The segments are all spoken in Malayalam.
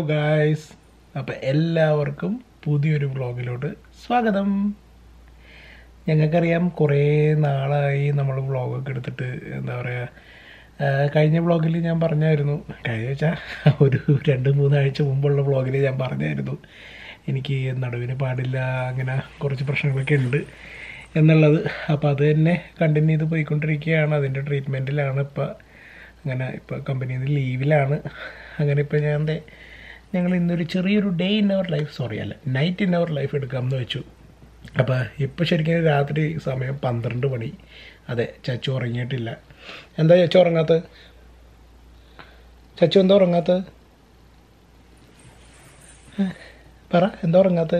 ഗായ്സ് അപ്പം എല്ലാവർക്കും പുതിയൊരു വ്ളോഗിലോട്ട് സ്വാഗതം ഞങ്ങൾക്കറിയാം കുറേ നാളായി നമ്മൾ വ്ളോഗൊക്കെ എടുത്തിട്ട് എന്താ പറയുക കഴിഞ്ഞ വ്ളോഗിൽ ഞാൻ പറഞ്ഞായിരുന്നു കഴിഞ്ഞ വെച്ചാൽ ഒരു രണ്ട് മൂന്നാഴ്ച മുമ്പുള്ള വ്ളോഗിൽ ഞാൻ പറഞ്ഞായിരുന്നു എനിക്ക് നടുവിന് പാടില്ല അങ്ങനെ കുറച്ച് പ്രശ്നങ്ങളൊക്കെ ഉണ്ട് എന്നുള്ളത് അപ്പോൾ അത് തന്നെ കണ്ടിന്യൂ ചെയ്ത് പോയിക്കൊണ്ടിരിക്കുകയാണ് അതിൻ്റെ ട്രീറ്റ്മെൻറ്റിലാണ് ഇപ്പോൾ അങ്ങനെ ഇപ്പോൾ കമ്പനിയിൽ നിന്ന് ലീവിലാണ് അങ്ങനെ ഇപ്പോൾ ഞാൻ ദേ ഞങ്ങൾ ഇന്നൊരു ചെറിയൊരു day in our life sorry അല്ല നൈറ്റ് ഇൻ അവർ ലൈഫ് എടുക്കാമെന്ന് വെച്ചു അപ്പോൾ ഇപ്പോൾ ശരിക്കും രാത്രി സമയം പന്ത്രണ്ട് മണി അതെ ചച്ചു ഉറങ്ങിയിട്ടില്ല എന്താ ചച്ചു ഉറങ്ങാത്തത് ചച്ചു എന്താ ഉറങ്ങാത്തത് ഏ, പറ എന്താ ഉറങ്ങാത്തത്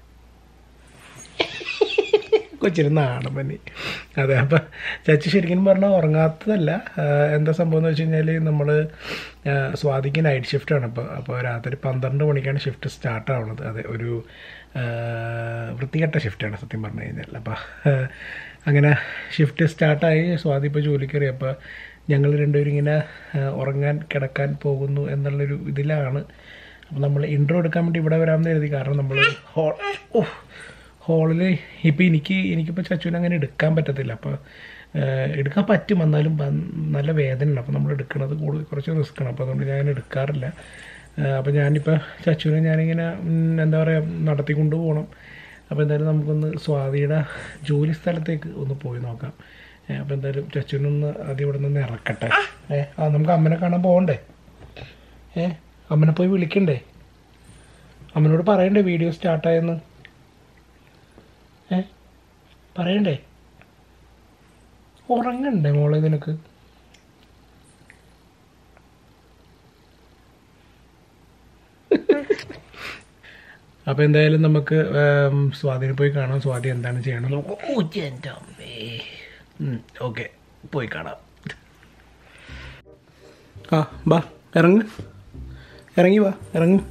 കൊച്ചിന് നാടൻ പനി അതെ അപ്പം ചച്ചി ശരിക്കും പറഞ്ഞാൽ ഉറങ്ങാത്തതല്ല ആ, എന്താ സംഭവം എന്ന് വെച്ച് കഴിഞ്ഞാൽ നമ്മൾ സ്വാതിക്ക് നൈറ്റ് ഷിഫ്റ്റാണ് ഇപ്പോൾ അപ്പോൾ രാത്രി പന്ത്രണ്ട് മണിക്കാണ് ഷിഫ്റ്റ് സ്റ്റാർട്ട് ആവുന്നത് അതെ ഒരു ആ, വൃത്തികെട്ട ഷിഫ്റ്റാണ് സത്യം പറഞ്ഞു കഴിഞ്ഞാൽ അപ്പോൾ അങ്ങനെ ഷിഫ്റ്റ് സ്റ്റാർട്ടായി സ്വാതി ഇപ്പോൾ ജോലിക്ക് കയറി അപ്പോൾ ഞങ്ങൾ രണ്ടുപേരും ഇങ്ങനെ ആ, ഉറങ്ങാൻ കിടക്കാൻ പോകുന്നു എന്നുള്ളൊരു ഇതിലാണ് അപ്പോൾ നമ്മൾ ഇൻട്രോ എടുക്കാൻ വേണ്ടി ഇവിടെ വരാമെന്ന് കരുതി കാരണം നമ്മൾ ഹോൾ ഓഹ് ഹോളിൽ ഇപ്പോൾ എനിക്ക് എനിക്കിപ്പോൾ ചച്ചുവിനെ അങ്ങനെ എടുക്കാൻ പറ്റത്തില്ല അപ്പോൾ എടുക്കാൻ പറ്റും എന്നാലും പ- നല്ല വേദനയുണ്ട് അപ്പോൾ നമ്മൾ എടുക്കുന്നത് കൂടുതൽ കുറച്ച് റിസ്ക്കാണ് അപ്പോൾ അതുകൊണ്ട് ഞാൻ എടുക്കാറില്ല അപ്പോൾ ഞാനിപ്പോൾ ചച്ചുവിനെ ഞാനിങ്ങനെ ഉം, എന്താ പറയുക നടത്തിക്കൊണ്ട് പോകണം അപ്പോൾ എന്തായാലും നമുക്കൊന്ന് സ്വാതിയുടെ ജോലി സ്ഥലത്തേക്ക് ഒന്ന് പോയി നോക്കാം അപ്പോൾ എന്തായാലും ചച്ചുവിനൊന്ന് ആദ്യം ഇവിടെ നിന്ന് ഇറക്കട്ടെ ഏ ആ നമുക്ക് അമ്മനെ കാണാൻ പോകണ്ടേ ഏ അമ്മനെ പോയി വിളിക്കണ്ടേ അമ്മനോട് പറയണ്ടേ വീഡിയോ സ്റ്റാർട്ടായെന്ന് ഏ പറയണ്ടേ ഉറങ്ങണ്ടേ മോളെ നിനക്ക് അപ്പോൾ എന്തായാലും നമുക്ക് ഉം, സ്വാതിനെ പോയി കാണാം സ്വാതി എന്താണ് ചെയ്യണം നോക്കാം ഓ എൻ്റെ അമ്മേ ഓക്കെ പോയി കാണാം ആ ബാ ഇറങ്ങ് ഇറങ്ങി വാ ഇറങ്ങ്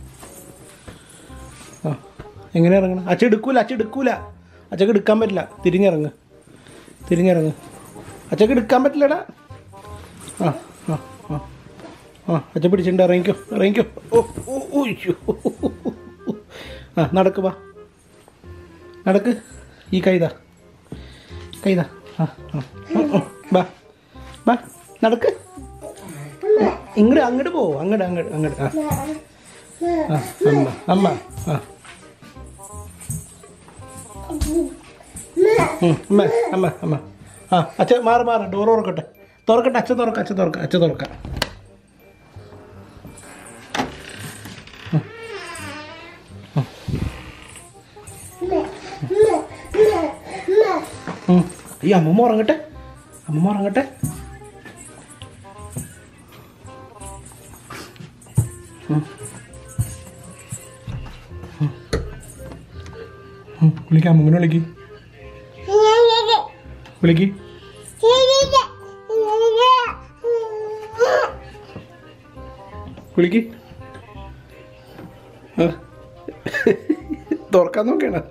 ആ എങ്ങനെ ഇറങ്ങണം അച്ഛ എടുക്കൂല അച്ഛ എടുക്കൂല അച്ഛക്ക് എടുക്കാൻ പറ്റില്ല തിരിഞ്ഞിറങ്ങ് തിരിഞ്ഞിറങ്ങ് അച്ഛക്ക് എടുക്കാൻ പറ്റില്ലടാ ആ ആ ആ ആ അച്ഛ പിടിച്ചിട്ടുണ്ട് ഇറങ്ങിക്കോ ഇറങ്ങിക്കോ ഓ ഓ ഓ ഉയ്യോ. ആ നടക്ക് വാ നടക്ക് ഈ കൈതാ കൈതാ ആ ആ ഉം, ഉം. വാ വാ നടക്ക് ഇങ്ങോട്ട് അങ്ങോട്ട് പോ അങ്ങോട്ട് അങ്ങോട്ട് അങ്ങോട്ട് ആ ആ അമ്മ അമ്മ ആ ഉം, അമ്മ അമ്മ അമ്മ ആ അച്ഛ മാറി മാറി ഡോർ തുറക്കട്ടെ തുറക്കട്ടെ അച്ഛൻ തുറക്ക അച്ഛൻ തുറക്ക അച്ഛൻ തുറക്കാം ഉം. ഈ അമ്മമ്മ ഉറങ്ങട്ടെ അമ്മമ്മ ഉറങ്ങട്ടെ ഉം. ഉം. ഉം. വിളിക്ക് അമ്മമ്മനെ വിളിക്ക് വിളിക്ക് വിളിക്ക് ആ. തുറക്കാൻ നോക്കിയാണ്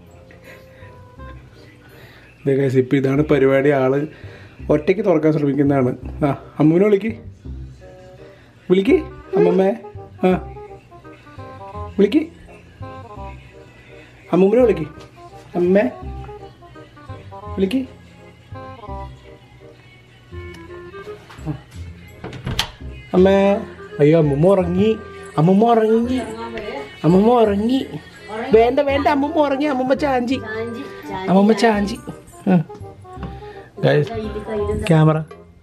ഇതേ guys, ഇപ്പം ഇതാണ് പരിപാടി ആള് ഒറ്റയ്ക്ക് തുറക്കാൻ ശ്രമിക്കുന്നതാണ് ആ അമ്മൂനെ വിളിക്ക് വിളിക്ക് അമ്മമ്മേ ആ വിളിക്ക് അമ്മൂമ്മനെ വിളിക്ക് അമ്മേ വിളിക്ക് ആ. അമ്മേ അയ്യോ അമ്മൂമ്മ ഉറങ്ങി അമ്മൂമ്മ ഉറങ്ങി അമ്മൂമ്മ ഉറങ്ങി വേണ്ട വേണ്ട അമ്മൂമ്മ ഉറങ്ങി അമ്മൂമ്മ ചാഞ്ചി അമ്മൂമ്മ ചാഞ്ചി ആ. Guys, ക്യാമറ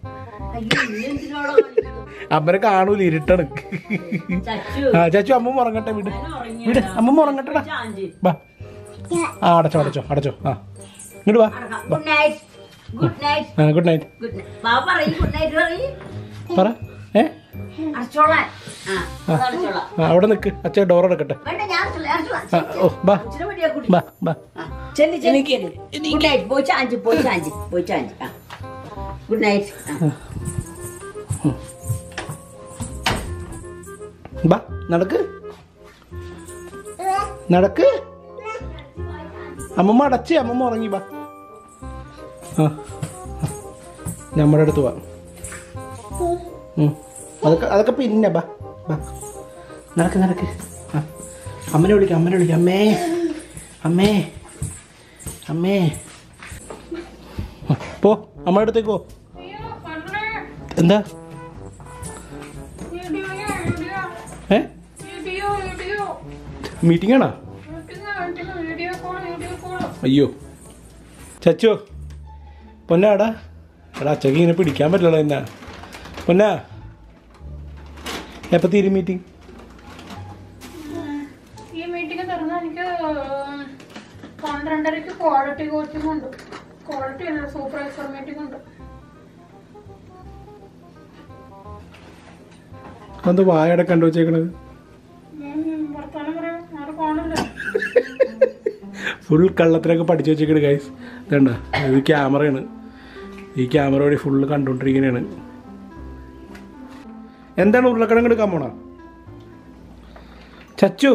അമ്മനെ കാണൂല ഇരുട്ടാണ് ആ ചാച്ചു അമ്മൂമ്മ ഉറങ്ങട്ടെ വിട് വിട് അമ്മൂമ്മ ഉറങ്ങട്ടെടാ ബാ ആ അടച്ചോ അടച്ചോ അടച്ചോ ആ ഇങ്ങോട്ട് വാ ഗുഡ് നൈറ്റ് ഗുഡ് നൈറ്റ് ആ ഗുഡ് നൈറ്റ് ഗുഡ് നൈറ്റ് ബാബ പറയും ഗുഡ് നൈറ്റ് പറയും പറ ഏ അടച്ചോളാൻ ആ അത് അടച്ചോളാം ആ അവിടെ നിൽക്ക് അച്ഛൻ ഡോർ അടക്കട്ടെ വേണ്ട ഞാൻ അടച്ചോളാം, അടച്ചോളാം. ആ ഓ ബാ ഇച്ചിരി മതിയാ കുടി. ബാ ബാ ആ, ചെല്ല്, ചെല്ല്, ചെല്ല്. ഗുഡ് നൈറ്റ് പോയി ചാഞ്ച് പോയി ചാഞ്ച് പോയി ചാഞ്ച് ആ ഗുഡ് നൈറ്റ് ആ. ബാ നടക്ക് നടക്ക് അമ്മമ്മ അടച്ച് അമ്മമ്മ ഉറങ്ങി ബാ ആ നമ്മുടെ അടുത്ത് വാ ഉം. അതൊക്കെ അതൊക്കെ പിന്നെ ബാ ബാ നടക്ക് നടക്ക് ആ അമ്മനെ വിളിക്കാം അമ്മനെ വിളിക്കാം അമ്മേ അമ്മേ അമ്മേ ആ, പോ അമ്മ അടുത്തേക്ക് പോ എന്താ ഏ മീറ്റിംഗ് ആണോ അയ്യോ ചച്ചോ പൊന്നാടാ എടാ അച്ചക്ക് ഇങ്ങനെ പിടിക്കാൻ പറ്റില്ലടാ എന്നാ പൊന്നാ എപ്പോൾ തീരും മീറ്റിംഗ് ഈ മീറ്റിംഗ് തുറന്ന എനിക്ക് പന്ത്രണ്ടരക്ക് ക്വാളിറ്റി കോച്ചിങ് ഉണ്ട് ക്വാളിറ്റി അല്ല സൂപ്പർവൈസർ മീറ്റിംഗ് ഉണ്ട് എന്താ വായടെ കണ്ടു വെച്ചേക്കണത് ഞാൻ വർത്താനം പറയാം ആരും കാണില്ല ഫുൾ കള്ളത്തിനൊക്കെ പഠിച്ചു വെച്ചേക്കണ് ഗൈസ് ഇതണ്ട ഇത് ക്യാമറയാണ് ഈ ക്യാമറ വഴി ഫുള്ള് കണ്ടുകൊണ്ടിരിക്കുന്നതാണ് എന്താണ് ഉരുളക്കിഴങ്ങ് എടുക്കാൻ പോണ ചച്ചു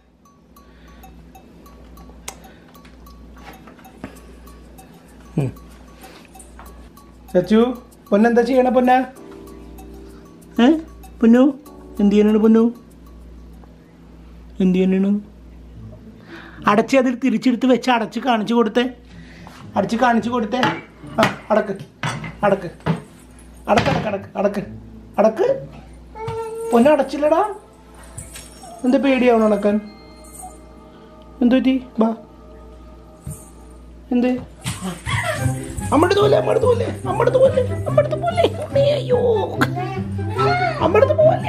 ഉം. ചച്ചു പൊന്നെന്താ ചെയ്യണ പൊന്ന ഏ പൊന്നു എന്ത് ചെയ്യാനാണ് പൊന്നു എന്ത് ചെയ്യാനാണ് അടച്ച് അതിൽ തിരിച്ചെടുത്ത് വെച്ച് അടച്ച് കാണിച്ചു കൊടുത്തേ അടച്ച് കാണിച്ചു കൊടുത്തേ ആ അടക്ക് അടക്ക് അടക്ക് അടക്ക് അടക്ക് അടക്ക് അടക്ക് പൊന്നെ അടച്ചില്ലടാ എന്താ പേടിയാവണം അടക്കാൻ എന്തു പറ്റി ബാ എന്ത് അമ്മടുത്ത് പോലെ അമ്മടുത്ത് പോലെ അമ്മടുത്ത് പോലെ അമ്മടുത്ത് പോലെ ഉമ്മേ, അയ്യോ അമ്മടുത്ത് പോലെ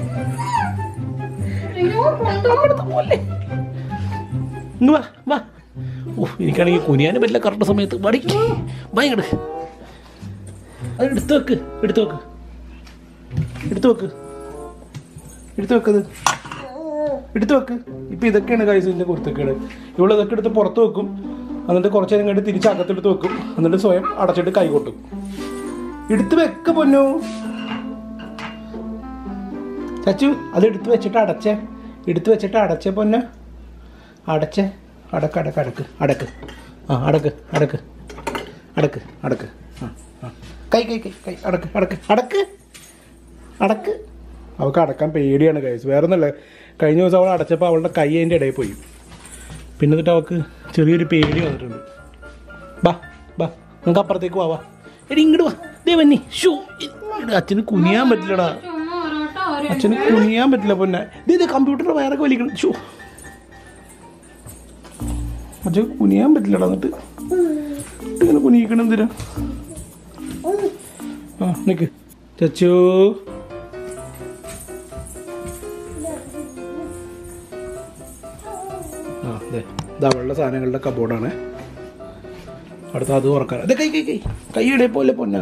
അമ്മടുത്ത് പോലെ ഇങ്ങ് വാ വാ ഓ എനിക്കാണെങ്കിൽ കുനിയാനും പറ്റില്ല കറക്റ്റ് സമയത്ത് വടി ഭയങ്കര അത് എടുത്തു വെക്ക് എടുത്തു വെക്ക് എടുത്തു വെക്ക് എടുത്തു വെക്കത് എടുത്തു വെക്ക് ഇപ്പം ഇതൊക്കെയാണ് കൈസിൻ്റെ കുരുത്തക്കേട് ഇവിടെ ഇതൊക്കെ എടുത്ത് പുറത്ത് വെക്കും എന്നിട്ട് കുറച്ച് നേരം കഴിഞ്ഞ് തിരിച്ച് അകത്തെടുത്ത് വെക്കും എന്നിട്ട് സ്വയം അടച്ചിട്ട് കൈ കൊട്ടും എടുത്ത് വെക്ക പൊന്നു ചച്ചു അത് എടുത്ത് വെച്ചിട്ട് അടച്ചേ എടുത്ത് വെച്ചിട്ട് അടച്ചേ പൊന്നെ അടച്ചേ അടക്ക് അടക്ക് അടക്ക് അടക്ക് ആ അടക്ക് അടക്ക് അടക്ക് അടക്ക് ആ ആ കൈ കൈ കൈ കൈ അടക്ക് അടക്ക് അടക്ക് അടക്ക് അവൾക്ക് അടക്കാൻ പേടിയാണ് കൈസ് വേറെ ഒന്നല്ല കഴിഞ്ഞ ദിവസം അവൾ അടച്ചപ്പോൾ അവളുടെ കൈ അതിൻ്റെ ഇടയിൽ പോയി പിന്നെ എന്നിട്ട് അവൾക്ക് ചെറിയൊരു പേടി വന്നിട്ടുണ്ട് ബാ ബാ നമുക്ക് അപ്പുറത്തേക്ക് വാ വാ എടി ഇങ്ങോട്ട് വാ ദേ വന്നി ഷൂ അച്ഛന് കുനിയാൻ പറ്റില്ലടാ ചുമ്മാ ഒരോട്ടോ ഒരു അച്ഛന് കുനിയാൻ പറ്റില്ല പൊന്നെ ദേ ഇത് കമ്പ്യൂട്ടറിന്റെ വയറൊക്കെ വലിക്കണം ഷോ അച്ഛൻ കുനിയാൻ പറ്റില്ലടാ എന്നിട്ട് ഇങ്ങനെ കുനിയിക്കണം എന്തിനാ ആ നിക്ക് ചച്ചു ആ അതെ ഇത് അവളുടെ സാധനങ്ങളുടെ കബോർഡാണ് അടുത്ത അത് തുറക്കാൻ അതെ കൈ കൈ കൈ കൈയുടെ പോലെ പൊന്നാ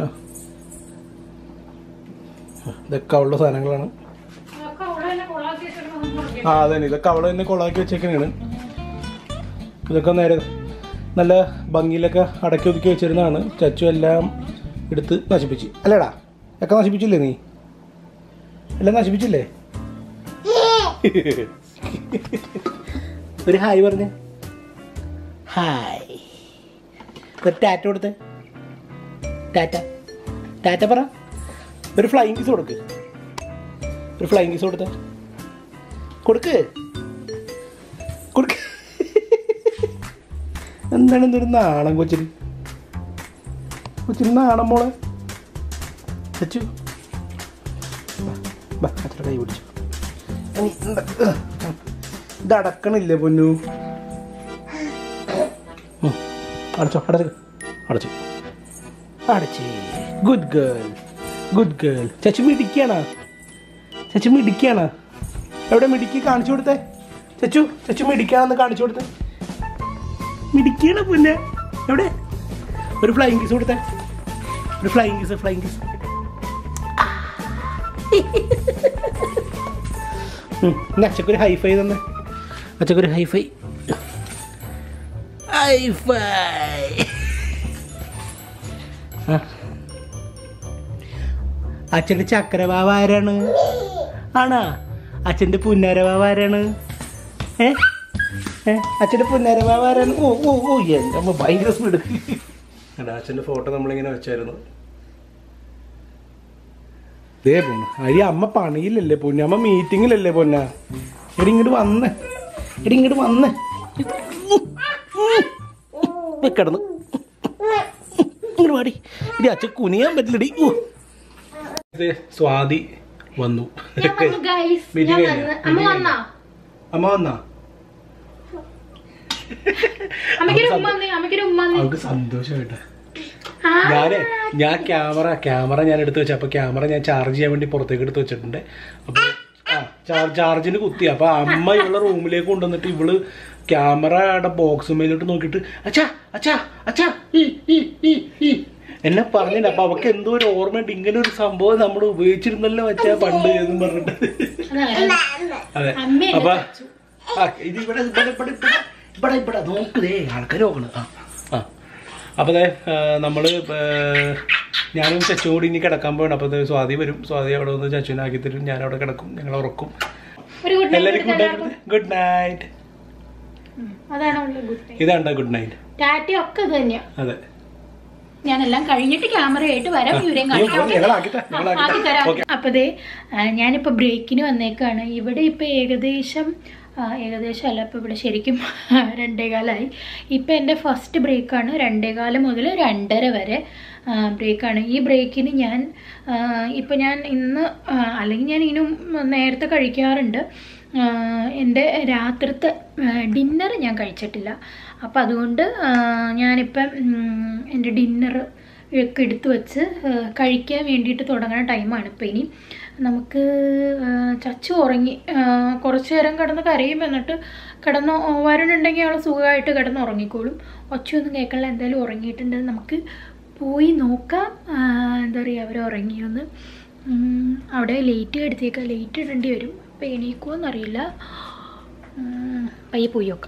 ആ, ഇതൊക്കെ അവളുടെ സാധനങ്ങളാണ് അതൊക്കെ അവിടെ തന്നെ കൊള്ളാക്കി വെച്ചിട്ട് ആ അതെ ഇതൊക്കെ അവള് തന്നെ കൊളാക്കി വെച്ചേക്കണേണ് ഇതൊക്കെ നേരെ നല്ല ഭംഗിയിലൊക്കെ അടക്കി ഒതുക്കി വെച്ചിരുന്നതാണ് ചച്ചു എല്ലാം എടുത്ത് നശിപ്പിച്ച് അല്ലേടാ ഒക്കെ നശിപ്പിച്ചില്ലേ നീ എല്ലാം നശിപ്പിച്ചില്ലേ ഒരു ഹായ് പറഞ്ഞേ ഹായ് ഒരു ടാറ്റ കൊടുത്തേ ടാറ്റ ടാറ്റ പറ ഒരു ഫ്ലൈങ് കിസ് കൊടുക്ക് ഒരു ഫ്ലൈങ് കിസ് കൊടുത്തേ കൊടുക്ക് കൊടുക്ക് എന്താണ് എന്തൊരു നാണം കൊച്ചിന് കൊച്ചിന് നാണം മോളെ ചച്ചു അത്ര കൈ പിടിച്ചു ഇനി എന്താ? ഇത് അടക്കണില്ലേ പൊന്നു ഉം. അടച്ചോ അടച്ചു അടച്ചു അടച്ച് ഗുഡ് ഗേൾ ഗുഡ് ഗേൾ ചച്ചു മിടിക്കാണോ ചച്ചു മിടിക്കാണോ എവിടെ മിടുക്കി കാണിച്ചു കൊടുത്തേ ചച്ചു ചച്ചു മിടിക്കാണെന്ന് കാണിച്ചു കൊടുത്തേ മിടിക്കാണ് പിന്നെ എവിടെ ഒരു ഫ്ലൈങ് കിസ് കൊടുത്തേ ഒരു ഫ്ലൈങ് കിസ് ഫ്ലൈങ് കിസ് അച്ചക്കൊരു ഹൈഫൈ തന്നെ അച്ചക്കൊരു ഹൈഫൈ ഹൈഫൈ ആ അച്ഛൻ്റെ ചക്കരവാവ ആരാണ് ആണോ അച്ഛൻ്റെ പുന്നരവാവ ആരാണ് ഏ ഏ അച്ഛൻ്റെ പുന്നരവാവ ആരാണ് ഓ ഓ ഓ എൻ്റെ അമ്മ ഭയങ്കര സ്പീഡ് എടാ അച്ഛൻ്റെ ഫോട്ടോ നമ്മളിങ്ങനെ വെച്ചായിരുന്നു ദേ പോണു അരി അമ്മ പണിയിലല്ലേ പൊന്നു അമ്മ മീറ്റിങ്ങിലല്ലേ പൊന്ന എടി ഇങ്ങോട്ട് വന്ന് എടി ഇങ്ങോട്ട് വന്ന് ദേ കിടന്ന് ഇങ്ങോട്ട് പാടി ഇടി അച്ഛൻ കുനിയാൻ പറ്റില്ലടി ഊ. ദേ സ്വാതി വന്നു ഞാൻ വന്നു ഗൈസ് Meeting ഞാൻ കഴിഞ്ഞോ? വന്ന് അമ്മ Meeting വന്നാ അമ്മ വന്നാ അമ്മയ്ക്കൊരു ഉമ്മ വന്നേ അമ്മയ്ക്കൊരു ഉമ്മ വന്നേ അവൾക്ക് സന്തോഷമായിട്ടാ ആ, ഞാനേ ഞാൻ ക്യാമറ ക്യാമറ ഞാൻ എടുത്ത് വെച്ച അപ്പൊ ക്യാമറ ഞാൻ ചാർജ് ചെയ്യാൻ വേണ്ടി പുറത്തേക്ക് എടുത്ത് വെച്ചിട്ടുണ്ട് അപ്പൊ ആ ചാർജ് ചാർജിന് കുത്തി അപ്പൊ അമ്മ ഇവളെ റൂമിലേക്ക് കൊണ്ടുവന്നിട്ട് ഇവള് ക്യാമറയുടെ ബോക്സ് മേലോട്ട് നോക്കിയിട്ട് അച്ഛാ അച്ഛാ അച്ഛാ ഈ ഈ ഈ ഈ എന്നെ പറഞ്ഞില്ല അപ്പൊ അവക്ക് എന്തോ ഒരു ഓർമ്മയുണ്ട് ഇങ്ങനെ ഒരു സംഭവം നമ്മൾ ഉപയോഗിച്ചിരുന്നല്ലോ അച്ഛാ പണ്ട് എന്നും പറഞ്ഞിട്ട് അതെ അമ്മയല്ലേ അപ്പൊ ആ ഇത് ഇവിടെ ഇവിടെ ഇവിടെ ഇവിടെ ഇവിടെ ഇവിടെ നോക്കുതേ ആൾക്കാർ നോക്കണ് ആ ആ അപ്പോൾ അതെ നമ്മൾ ഞാനും ചച്ചു കൂടി ഇനി കിടക്കാൻ പോകണം അപ്പോൾ സ്വാതി വരും സ്വാതി അവിടെ വന്ന് ചച്ചുവിനാക്കി തരും ഞാൻ അവിടെ കിടക്കും ഞങ്ങൾ ഉറക്കും ഒരു ഗുഡ് എല്ലാവർക്കും night good night good night അതാണ് ഉള്ള ഗുഡ് നൈറ്റ് ഇതാണ്ട ഗുഡ് നൈറ്റ് ടാറ്റ ഒക്കെ ഇത് തന്നെയാ അതെ ഞാനെല്ലാം കഴിഞ്ഞിട്ട് ക്യാമറയായിട്ട് വരാം ഇവരെയും അയ്യോ, കാണിക്കാം ഞങ്ങളാക്കിട്ടാ ആ, ആക്കി ഞങ്ങളാക്കിട്ടാ തരാം ഓക്കെ അപ്പൊ ദേ ആ, ഞാനിപ്പോ ബ്രേക്കിന് വന്നേക്കാണ് ഇവിടെ ഇപ്പൊ ഏകദേശം ആ, ഏകദേശം അല്ല ഇപ്പൊ ഇവിടെ ശരിക്കും രണ്ടേകാലായി ഇപ്പൊ എൻ്റെ ഫസ്റ്റ് ബ്രേക്കാണ് രണ്ടേകാല് മുതൽ രണ്ടര വരെ ബ്രേക്കാണ് ഈ ബ്രേക്കിന് ഞാൻ ആ, ഇപ്പൊ ഞാൻ ഇന്ന് ആ, അല്ലെങ്കിൽ ഞാൻ ഇനിയും നേരത്തെ കഴിക്കാറുണ്ട് ആ, എൻ്റെ രാത്രിത്തെ ഡിന്നർ ഞാൻ കഴിച്ചിട്ടില്ല അപ്പം അതുകൊണ്ട് ആ, ഞാനിപ്പം ഉം, എൻ്റെ ഡിന്നർ ഒക്കെ എടുത്തു വെച്ച് ആ, കഴിക്കാൻ വേണ്ടിയിട്ട് തുടങ്ങുന്ന ടൈമാണ് ഇപ്പം ഇനി നമുക്ക് ആ, ചച്ചു ഉറങ്ങി ആ, കുറച്ച് നേരം കിടന്ന് കരയും എന്നിട്ട് കിടന്ന് വരുന്നുണ്ടെങ്കിൽ അവൾ സുഖമായിട്ട് കിടന്ന് ഉറങ്ങിക്കോളും ഒച്ചയൊന്നും കേൾക്കാനുള്ള എന്തായാലും ഉറങ്ങിയിട്ടുണ്ട് നമുക്ക് പോയി നോക്കാം ആ, എന്താ പറയുക അവർ ഉറങ്ങിയൊന്ന് ഉം, അവിടെ ലേറ്റ് എടുത്തേക്കാം ലേറ്റ് ഇടേണ്ടി വരും അപ്പോൾ എണീക്കുമോയെന്നറിയില്ല ഉം, പയ്യെ പോയി നോക്കാം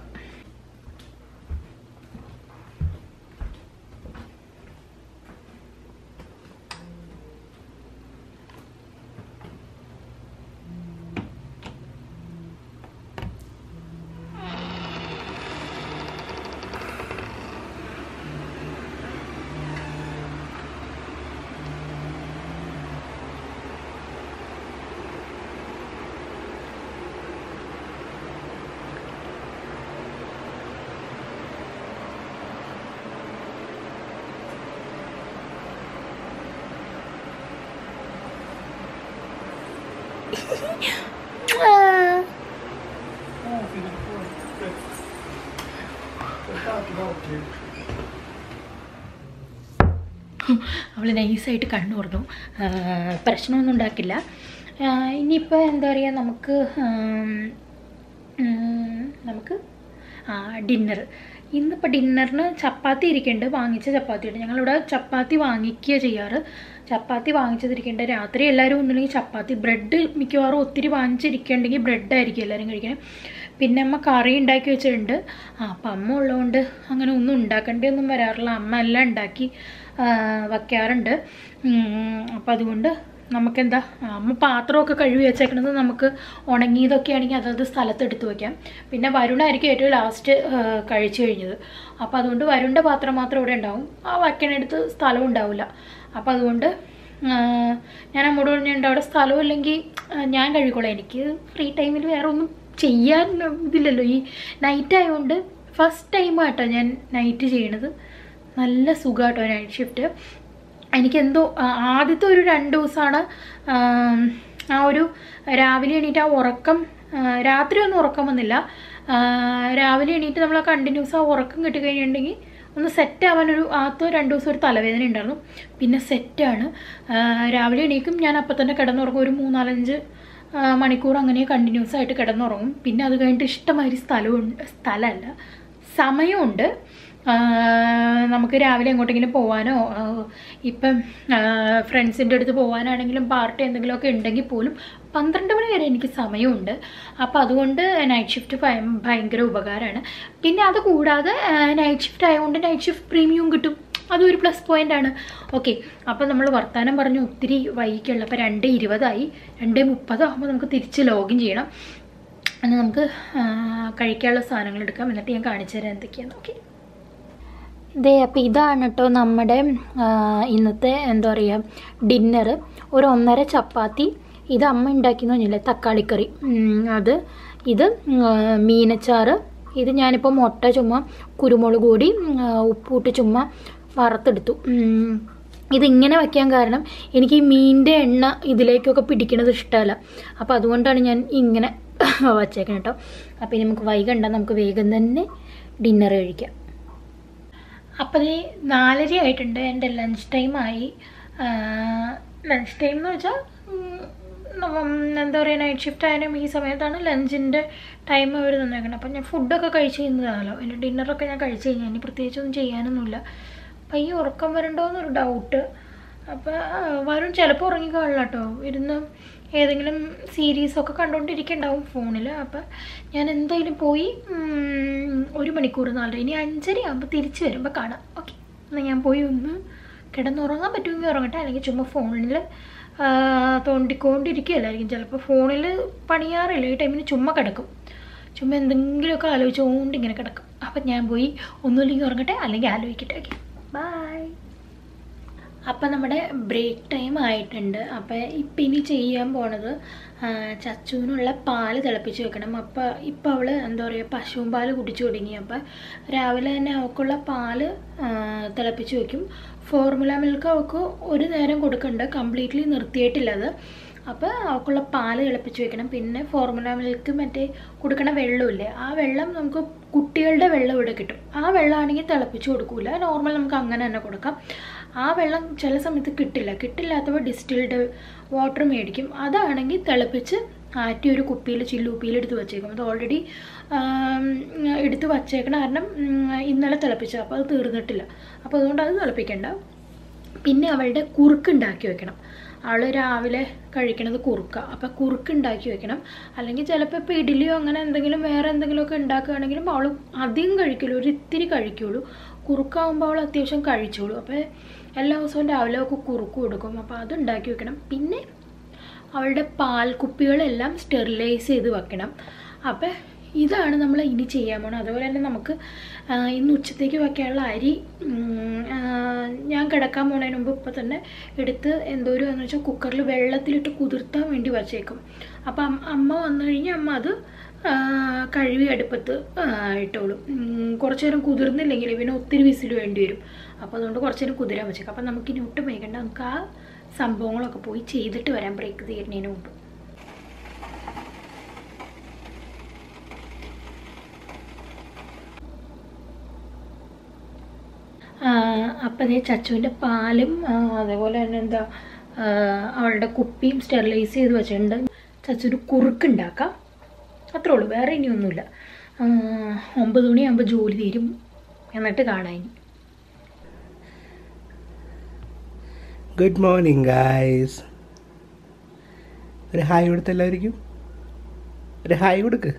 അവൾ നൈസായിട്ട് കണ്ണു തുറന്നു ആ, പ്രശ്നമൊന്നും ഉണ്ടാക്കില്ല ആ, ഇനിയിപ്പോൾ എന്താ പറയുക നമുക്ക് ആം, ഉം, നമുക്ക് ആ ഡിന്നർ ഇന്നിപ്പോൾ ഡിന്നറിന് ചപ്പാത്തി ഇരിക്കുന്നുണ്ട് വാങ്ങിച്ച ചപ്പാത്തി ഉണ്ട് ഞങ്ങളിവിടെ ചപ്പാത്തി വാങ്ങിക്കുക ചെയ്യാറ് ചപ്പാത്തി വാങ്ങിച്ചതിരിക്കേണ്ട രാത്രി എല്ലാവരും ഒന്നുമില്ലെങ്കിൽ ചപ്പാത്തി ബ്രെഡ് മിക്കവാറും ഒത്തിരി വാങ്ങിച്ചിരിക്കുന്നുണ്ടെങ്കിൽ ബ്രെഡായിരിക്കും എല്ലാവരും കഴിക്കുന്നത് പിന്നെ അമ്മ കറി ഉണ്ടാക്കി വെച്ചിട്ടുണ്ട് ആ അപ്പം അമ്മ ഉള്ളതുകൊണ്ട് അങ്ങനെ ഒന്നും ഉണ്ടാക്കേണ്ടിയൊന്നും വരാറില്ല അമ്മ എല്ലാം ഉണ്ടാക്കി ആ, വയ്ക്കാറുണ്ട് അപ്പം അതുകൊണ്ട് നമുക്കെന്താ അമ്മ പാത്രമൊക്കെ കഴുകി വെച്ചേക്കണത് നമുക്ക് ഉണങ്ങിയതൊക്കെ ആണെങ്കിൽ അതത് സ്ഥലത്ത് എടുത്ത് വയ്ക്കാം പിന്നെ വരുണായിരിക്കും ഏറ്റവും ലാസ്റ്റ് കഴിച്ചു കഴിഞ്ഞത് അപ്പോൾ അതുകൊണ്ട് വരുണ്ട പാത്രം മാത്രം ഇവിടെ ഉണ്ടാവും ആ വയ്ക്കണടുത്ത് സ്ഥലവും ഉണ്ടാവില്ല അപ്പോൾ അതുകൊണ്ട് ആ, ഞാൻ അമ്മോട് പറഞ്ഞിട്ടുണ്ട് അവിടെ സ്ഥലവും ഇല്ലെങ്കിൽ ആ, ഞാൻ കഴുകിക്കോളാം എനിക്ക് ഫ്രീ ടൈമിൽ വേറെ ഒന്നും ചെയ്യാൻ ഇതില്ലല്ലോ ഈ നൈറ്റ് ആയതുകൊണ്ട് ഫസ്റ്റ് ടൈമായിട്ടോ ഞാൻ നൈറ്റ് ചെയ്യണത് നല്ല സുഖമാട്ടോ നൈറ്റ് ഷിഫ്റ്റ് എനിക്കെന്തോ ആ, ആദ്യത്തെ ഒരു രണ്ട് ദിവസമാണ് ആ ഒരു രാവിലെ എണീറ്റ് ആ ഉറക്കം ആ, രാത്രി ഒന്നും ഉറക്കം വന്നില്ല ആ, രാവിലെ എണീറ്റ് നമ്മൾ കണ്ടിന്യൂസ് ആ ഉറക്കം കിട്ടിക്കഴിഞ്ഞിട്ടുണ്ടെങ്കിൽ ഒന്ന് സെറ്റ് ആവാനൊരു ആദ്യത്തെ രണ്ട് ദിവസം ഒരു തലവേദന ഉണ്ടായിരുന്നു പിന്നെ സെറ്റാണ് രാവിലെ എണീക്കും ഞാൻ അപ്പം തന്നെ കിടന്നുറങ്ങും ഒരു മൂന്നാലഞ്ച് ആ, മണിക്കൂർ അങ്ങനെ കണ്ടിന്യൂസ് ആയിട്ട് കിടന്നുറങ്ങും പിന്നെ അത് കഴിഞ്ഞിട്ട് ഇഷ്ടമാതിരി സ്ഥലമുണ്ട് സ്ഥലമല്ല സമയമുണ്ട് ആ, നമുക്ക് രാവിലെ എങ്ങോട്ടെങ്കിലും പോകാനോ ആ, ഇപ്പം ഫ്രണ്ട്സിൻ്റെ അടുത്ത് പോകാനാണെങ്കിലും പാർട്ടി എന്തെങ്കിലുമൊക്കെ ഉണ്ടെങ്കിൽ പോലും പന്ത്രണ്ട് മണി വരെ എനിക്ക് സമയമുണ്ട് അപ്പോൾ അതുകൊണ്ട് നൈറ്റ് ഷിഫ്റ്റ് ഭയങ്കര ഉപകാരമാണ് പിന്നെ അത് കൂടാതെ നൈറ്റ് ഷിഫ്റ്റ് ആയതുകൊണ്ട് നൈറ്റ് ഷിഫ്റ്റ് പ്രീമിയം കിട്ടും അതും ഒരു പ്ലസ് പോയിന്റ് ആണ് ഓക്കെ അപ്പോൾ നമ്മൾ വർത്തമാനം പറഞ്ഞു ഒത്തിരി വൈകിക്കുള്ള അപ്പോൾ രണ്ട് ഇരുപതായി രണ്ട് മുപ്പതാകുമ്പോൾ നമുക്ക് തിരിച്ച് ലോഗിൻ ചെയ്യണം എന്നാൽ നമുക്ക് ആ, കഴിക്കാനുള്ള സാധനങ്ങൾ എടുക്കാം എന്നിട്ട് ഞാൻ കാണിച്ചു തരാം എന്തൊക്കെയാണ് ഓക്കെ ഇതേ അപ്പോൾ ഇതാണ് കേട്ടോ നമ്മുടെ ആ, ഇന്നത്തെ എന്താ പറയുക ഡിന്നർ ഒരു ഒന്നര ചപ്പാത്തി ഇത് അമ്മ ഉണ്ടാക്കിയെന്ന് പറഞ്ഞില്ലേ തക്കാളിക്കറി ഉം, അത് ഇത് ഉം, ആ, മീനച്ചാറ് ഇത് ഞാനിപ്പോൾ മുട്ട ചുമ്മാ കുരുമുളക് പൊടി ഉം, ആ, ഉപ്പൂട്ട് ചുമ്മാ വറുത്തെടുത്തു ഉം, ഇതിങ്ങനെ വയ്ക്കാൻ കാരണം എനിക്ക് ഈ മീനിൻ്റെ എണ്ണ ഇതിലേക്കൊക്കെ പിടിക്കണത് ഇഷ്ടമല്ല അപ്പോൾ അതുകൊണ്ടാണ് ഞാൻ ഇങ്ങനെ വച്ചേക്കണം കേട്ടോ അപ്പോൾ ഇനി നമുക്ക് വൈകണ്ട നമുക്ക് വേഗം തന്നെ ഡിന്നർ കഴിക്കാം അപ്പോൾ ഈ നാലര ആയിട്ടുണ്ട് എൻ്റെ ലഞ്ച് ടൈമായി ലഞ്ച് ടൈം എന്ന് വെച്ചാൽ എന്താ പറയുക നൈറ്റ് ഷിഫ്റ്റ് ആയാലും ഈ സമയത്താണ് ലഞ്ചിൻ്റെ ടൈം അവർ തന്നേക്കണം അപ്പം ഞാൻ ഫുഡൊക്കെ കഴിച്ച് കഴിഞ്ഞതാണല്ലോ എൻ്റെ ഡിന്നറൊക്കെ ഞാൻ കഴിച്ച് കഴിഞ്ഞാൽ ഇനി പ്രത്യേകിച്ചൊന്നും ചെയ്യാനൊന്നുമില്ല അപ്പം ഈ ഉറക്കം വരണ്ടോയെന്നൊരു ഡൗട്ട് അപ്പോൾ വരും ചിലപ്പോൾ ഉറങ്ങിക്കാണില്ല കേട്ടോ ഇരുന്ന് ഏതെങ്കിലും സീരീസൊക്കെ കണ്ടുകൊണ്ടിരിക്കുന്നുണ്ടാവും ഫോണിൽ അപ്പം ഞാൻ എന്തായാലും പോയി ഉം, ഒരു മണിക്കൂർ നാലര ഇനി അഞ്ചര ആകുമ്പോൾ തിരിച്ച് വരുമ്പോൾ കാണാം ഓക്കെ എന്നാൽ ഞാൻ പോയി ഒന്ന് കിടന്നുറങ്ങാൻ പറ്റുമെങ്കിൽ ഉറങ്ങട്ടെ അല്ലെങ്കിൽ ചുമ്മാ ഫോണിൽ തോണ്ടിക്കൊണ്ടിരിക്കുകയല്ലായിരിക്കും ചിലപ്പോൾ ഫോണിൽ പണിയാറില്ല ഈ ടൈമിന് ചുമ്മാ കിടക്കും ചുമ്മാ എന്തെങ്കിലുമൊക്കെ ആലോചിച്ചുകൊണ്ട് ഇങ്ങനെ കിടക്കും അപ്പം ഞാൻ പോയി ഒന്നുമില്ലെങ്കിൽ ഉറങ്ങട്ടെ അല്ലെങ്കിൽ ആലോചിക്കട്ടെ ഓക്കെ ബൈ അപ്പം നമ്മുടെ ബ്രേക്ക് ടൈം ആയിട്ടുണ്ട് അപ്പം ഇപ്പം ഇനി ചെയ്യാൻ പോണത് ആ, ചച്ചുവിനുള്ള പാല് തിളപ്പിച്ച് വെക്കണം അപ്പം ഇപ്പം അവൾ എന്താ പറയുക പശുവും പാല് കുടിച്ചു തുടങ്ങി അപ്പം രാവിലെ തന്നെ അവൾക്കുള്ള പാല് ആ, തിളപ്പിച്ച് വെക്കും ഫോർമുല മിൽക്ക് അവൾക്ക് ഒരു നേരം കൊടുക്കണ്ട കംപ്ലീറ്റ്ലി നിർത്തിയിട്ടില്ല അത് അപ്പോൾ അവൾക്കുള്ള പാല് തിളപ്പിച്ച് വെക്കണം പിന്നെ ഫോർമുല മിൽക്ക് മറ്റേ കൊടുക്കണ വെള്ളമില്ലേ ആ വെള്ളം നമുക്ക് കുട്ടികളുടെ വെള്ളം ഇവിടെ കിട്ടും ആ വെള്ളമാണെങ്കിൽ തിളപ്പിച്ച് കൊടുക്കൂല നോർമൽ നമുക്ക് അങ്ങനെ തന്നെ കൊടുക്കാം ആ വെള്ളം ചില സമയത്ത് കിട്ടില്ല കിട്ടില്ലാത്തപ്പോൾ ഡിസ്റ്റിൽഡ് വാട്ടർ മേടിക്കും അതാണെങ്കിൽ തിളപ്പിച്ച് ആറ്റി ഒരു കുപ്പിയിൽ ചില്ലുപ്പിയിൽ എടുത്ത് വെച്ചേക്കും അത് ഓൾറെഡി എടുത്ത് വച്ചേക്കണ കാരണം ഉം, ഇന്നലെ തിളപ്പിച്ച അപ്പോൾ അത് തീർന്നിട്ടില്ല അപ്പോൾ അതുകൊണ്ട് അത് തിളപ്പിക്കണ്ട പിന്നെ അവളുടെ കുറുക്ക് ഉണ്ടാക്കി വെക്കണം അവൾ രാവിലെ കഴിക്കണത് കുറുക്ക അപ്പം കുറുക്ക് ഉണ്ടാക്കി വെക്കണം അല്ലെങ്കിൽ ചിലപ്പോൾ ഇപ്പോൾ ഇഡ്ഡലിയോ അങ്ങനെ എന്തെങ്കിലും വേറെ എന്തെങ്കിലുമൊക്കെ ഉണ്ടാക്കുകയാണെങ്കിലും അവൾ അധികം കഴിക്കുള്ളൂ ഒരു ഇത്തിരി കഴിക്കുള്ളൂ കുറുക്കാവുമ്പോൾ അവൾ അത്യാവശ്യം കഴിച്ചോളൂ അപ്പോൾ എല്ലാ ദിവസവും രാവിലെ ഒക്കെ കുറുക്ക് കൊടുക്കും അപ്പോൾ അത് ഉണ്ടാക്കി വെക്കണം പിന്നെ അവളുടെ പാൽ കുപ്പികളെല്ലാം സ്റ്റെറിലൈസ് ചെയ്ത് വെക്കണം അപ്പം ഇതാണ് നമ്മൾ ഇനി ചെയ്യാൻ പോണത് അതുപോലെ തന്നെ നമുക്ക് ആ, ഇന്ന് ഉച്ചത്തേക്ക് വെക്കാനുള്ള അരി ഉം, ആ, ഞാൻ കിടക്കാൻ പോണതിന് മുമ്പ് ഇപ്പം തന്നെ എടുത്ത് എന്തോരം എന്ന് വെച്ചാൽ കുക്കറിൽ വെള്ളത്തിലിട്ട് കുതിർത്താൻ വേണ്ടി വച്ചേക്കും അപ്പം അം- അമ്മ വന്നു കഴിഞ്ഞാൽ അമ്മ അത് ആ, കഴുകി അടുപ്പത്ത് ആ, ഇട്ടോളും ഉം, കുറച്ച് നേരം കുതിർന്നില്ലെങ്കിൽ പിന്നെ ഒത്തിരി വിസിൽ വേണ്ടി വരും അപ്പോൾ അതുകൊണ്ട് കുറച്ച് നേരം കുതിരാൻ വെച്ചേക്കാം അപ്പം നമുക്കിനി ഒട്ടും വൈകണ്ട നമുക്ക് ആ സംഭവങ്ങളൊക്കെ പോയി ചെയ്തിട്ട് വരാം ബ്രേക്ക് തീരുന്നതിന് മുമ്പ് അപ്പം അതേ ചച്ചുവിൻ്റെ പാലും ആ, അതേപോലെ തന്നെ എന്താ ആ, അവളുടെ കുപ്പിയും സ്റ്റെറിലൈസ് ചെയ്ത് വെച്ചിട്ടുണ്ട് ചച്ചുവിന് കുറുക്കുണ്ടാക്കാം അത്രേ ഉള്ളൂ വേറെ ഇനിയൊന്നുമില്ല ആ, ഒമ്പത് മണിയാകുമ്പോൾ ജോലി തീരും എന്നിട്ട് കാണാം ഇനി ഗുഡ് മോർണിംഗ് ഗായ്സ് ഒരു ഹായ് കൊടുത്ത എല്ലാവർക്കും ഒരു ഹായ് കൊടുക്ക്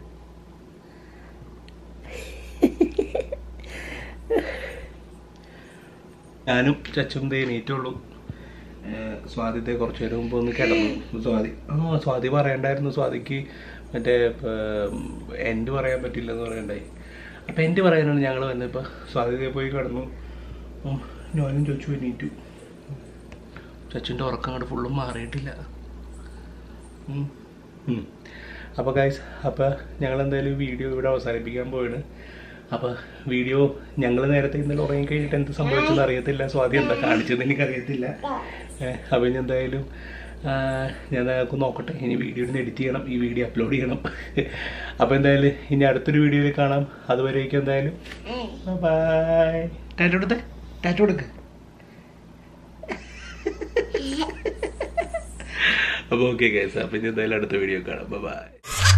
ഞാനും ചച്ചും ദേ എണീറ്റുള്ളൂ സ്വാതിത്തെ കുറച്ച് നേരം മുമ്പ് ഒന്ന് കിടന്നു സ്വാതി ആ സ്വാതി പറയണ്ടായിരുന്നു സ്വാതിക്ക് മറ്റേ എൻഡ് പറയാൻ പറ്റില്ല എന്ന് പറയണ്ടായി അപ്പം എൻഡ് പറയാനാണ് ഞങ്ങൾ വന്നപ്പോൾ സ്വാതിതെ പോയി കിടന്നു ഉം, ഞാനും ചോദിച്ചു എണീറ്റു ചച്ചുൻ്റെ ഉറക്കം അങ്ങോട്ട് ഫുള്ളും മാറിയിട്ടില്ല അപ്പോൾ ഗൈസ് അപ്പോൾ ഞങ്ങൾ എന്തായാലും വീഡിയോ ഇവിടെ അവസാനിപ്പിക്കാൻ പോവാണ് അപ്പോൾ വീഡിയോ ഞങ്ങൾ നേരത്തെ ഇന്നലെ ഉറങ്ങി കഴിഞ്ഞിട്ട് എന്ത് സംഭവിച്ചെന്ന് അറിയത്തില്ല സ്വാതി എന്താ കാണിച്ചതെന്ന് എനിക്കറിയത്തില്ല അപ്പോൾ ഇനി എന്തായാലും ആ, ഞാൻ നിങ്ങൾക്ക് നോക്കട്ടെ ഇനി വീഡിയോ ഒന്ന് എഡിറ്റ് ചെയ്യണം ഈ വീഡിയോ അപ്ലോഡ് ചെയ്യണം അപ്പോൾ എന്തായാലും ഇനി അടുത്തൊരു വീഡിയോയിൽ കാണാം അതുവരേക്കും എന്തായാലും ബൈ ടാറ്റ കൊടുത്തേ ടാറ്റ കൊടുക്ക് അപ്പോൾ ഓക്കെ ഗൈസ് അപ്പോൾ ഇനി എന്തായാലും അടുത്ത വീഡിയോ കാണാം ബൈ